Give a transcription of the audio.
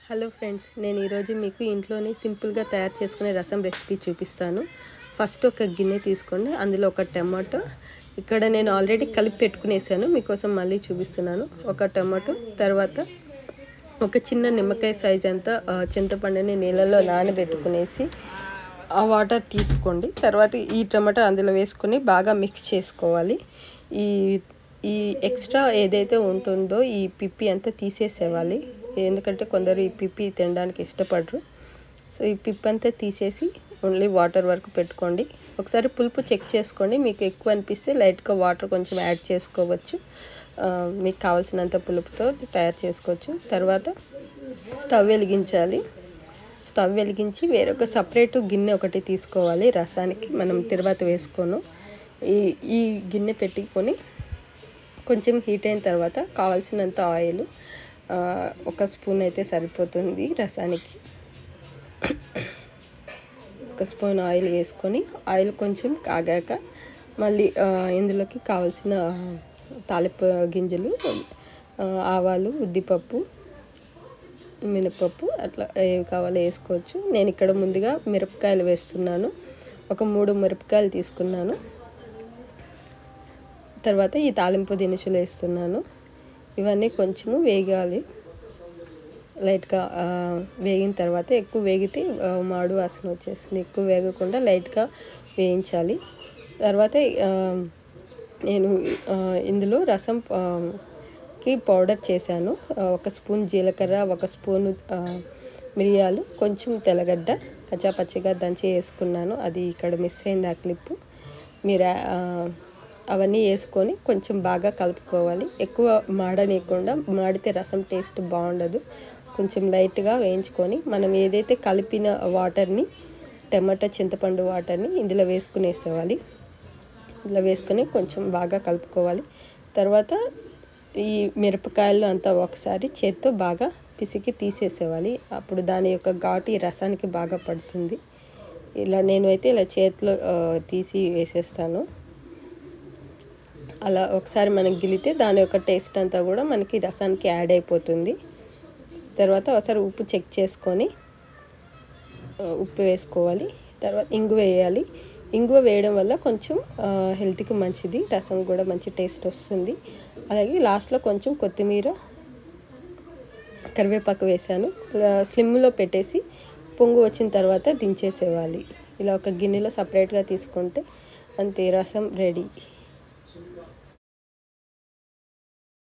hello friends నేను ఈరోజు మీకు ఇంట్లోనే సింపుల్గా తయారు చేసుకునే రసం రెసిపీ చూపిస్తాను ఫస్ట్ ఒక గిన్నె తీసుకోండి అందులో ఒక టమాటో ఇక్కడ నేను ఆల్రెడీ కలిపి పెట్టుకునేసాను మీకోసం మళ్ళీ చూపిస్తున్నాను ఒక టమాటో తర్వాత ఒక చిన్న నిమ్మకాయ సైజ్ అంతా ఆ, చింతపండుని నీళ్ళలో నానబెట్టుకునేసి ఆ వాటర్ తీసుకోండి తర్వాత ఈ టమాటా అందులో వేసుకొని బాగా మిక్స్ చేసుకోవాలి ఈ ఈ ఎక్స్ట్రా ఏదైతే ఉంటుందో ఈ పిప్పి అంతా తీసేసేవాలి ఎందుకంటే కొందరు ఈ పిప్పి తినడానికి ఇష్టపడరు సో ఈ పిప్పి అంతా తీసేసి ఓన్లీ వాటర్ వరకు పెట్టుకోండి ఒకసారి పులుపు చెక్ చేసుకోండి మీకు ఎక్కువ అనిపిస్తే లైట్గా వాటర్ కొంచెం యాడ్ చేసుకోవచ్చు ఆ, మీకు కావాల్సినంత పులుపుతో తయారు చేసుకోవచ్చు తర్వాత స్టవ్ వెలిగించాలి స్టవ్ వెలిగించి వేరొక సపరేట్ గిన్నె ఒకటి తీసుకోవాలి రసానికి మనం తర్వాత వేసుకోను ఈ ఈ గిన్నె పెట్టుకొని కొంచెం హీట్ అయిన తర్వాత కావాల్సినంత ఆయిల్ ఆ, ఒక స్పూన్ అయితే సరిపోతుంది రసానికి ఒక స్పూన్ ఆయిల్ వేసుకొని ఆయిల్ కొంచెం కాగాక మళ్ళీ ఆ, ఇందులోకి కావాల్సిన తాలింపు గింజలు ఆ, ఆవాలు ఉద్దిపప్పు మినపప్పు అట్లా ఏవి కావాలో వేసుకోవచ్చు నేను ఇక్కడ ముందుగా మిరపకాయలు వేస్తున్నాను ఒక మూడు మిరపకాయలు తీసుకున్నాను తర్వాత ఈ తాలింపు దినుసులు వేస్తున్నాను ఇవన్నీ కొంచెము వేగాలి లైట్గా ఆ, వేగిన తర్వాత ఎక్కువ వేగితే ఆ, మాడు వాసన వచ్చేస్తుంది ఎక్కువ వేగకుండా లైట్గా వేయించాలి తర్వాత ఆ, నేను ఆ, ఇందులో రసం ఆ, కి పౌడర్ చేశాను ఆ, ఒక స్పూన్ జీలకర్ర ఒక స్పూను ఆ, మిరియాలు కొంచెం తెల్లగడ్డ కచ్చాపచ్చిగా దంచి వేసుకున్నాను అది ఇక్కడ మిస్ అయింది ఆ క్లిప్ మీరు ఆ, అవన్నీ వేసుకొని కొంచెం బాగా కలుపుకోవాలి ఎక్కువ మాడనీయకుండా మాడితే రసం టేస్ట్ బాగుండదు కొంచెం లైట్గా వేయించుకొని మనం ఏదైతే కలిపిన వాటర్ని టమాటా చింతపండు వాటర్ని ఇందులో వేసుకునేసేవాలి ఇలా వేసుకొని కొంచెం బాగా కలుపుకోవాలి తర్వాత ఈ మిరపకాయలు అంతా ఒకసారి చేత్తో బాగా పిసికి తీసేసేవాలి అప్పుడు దాని యొక్క ఘాటు ఈ రసానికి బాగా పడుతుంది ఇలా నేను అయితే ఇలా చేతిలో ఆ, తీసి వేసేస్తాను అలా ఒకసారి మనకి గిలితే దాని యొక్క టేస్ట్ అంతా కూడా మనకి రసానికి యాడ్ అయిపోతుంది తర్వాత ఒకసారి ఉప్పు చెక్ చేసుకొని ఆ, ఉప్పు వేసుకోవాలి తర్వాత ఇంగు వేయాలి ఇంగువ వేయడం వల్ల కొంచెం ఆ, హెల్త్కి మంచిది రసం కూడా మంచి టేస్ట్ వస్తుంది అలాగే లాస్ట్లో కొంచెం కొత్తిమీర కరివేపాకు వేసాను ఇలా స్లిమ్లో పెట్టేసి పొంగు వచ్చిన తర్వాత దించేసేవాలి ఇలా ఒక గిన్నెలో సపరేట్గా తీసుకుంటే అంతే రసం రెడీ